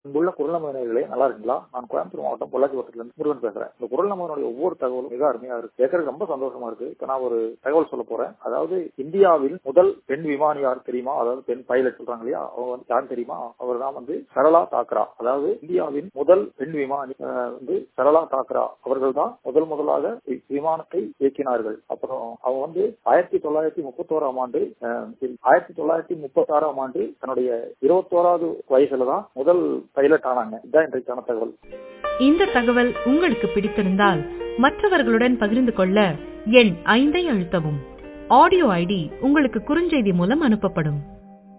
இங்குள்ள குரல் நமதினர்களே நல்லா இருக்கீங்களா நான் கோயம்புத்தூர் மாவட்டம் பொள்ளாச்சி வட்டத்துல இருந்து முருகன் பேசுறேன் இந்த குரல் நமதனுடைய ஒவ்வொரு தகவலும் மிக அருமையா இருக்கு கேட்கறதுக்கு ரொம்ப சந்தோஷமா இருக்கு இப்ப நான் ஒரு தகவல் சொல்ல போறேன் அதாவது இந்தியாவில் முதல் பெண் விமானி யார் தெரியுமா அதாவது பெண் பைலட் சொல்றாங்க இல்லையா அவங்க வந்து யார் தெரியுமா அவர் தான் வந்து சரளா தாக்ரா அதாவது இந்தியாவின் முதல் பெண் விமானி அஹ், வந்து சரளா தாக்ரா அவர்கள் தான் முதல் முதலாக வி- விமானத்தை இயக்கினார்கள் அப்புறம் அவங்க வந்து ஆயிரத்தி தொள்ளாயிரத்தி முப்பத்தோராம் ஆண்டு அஹ், ஆயிரத்தி தொள்ளாயிரத்தி முப்பத்தாறாம் ஆண்டு தன்னுடைய இருபத்தோராவது வயசுல தான் முதல் பைலட் ஆனாங்க இதுதான் இன்றைக்கான தகவல் இந்த தகவல் உங்களுக்கு பிடித்திருந்தால் மற்றவர்களுடன் பகிர்ந்து கொள்ள எண் ஐந்தை அழுத்தவும் ஆடியோ ஐடி உங்களுக்கு குறுஞ்செய்தி மூலம் அனுப்பப்படும்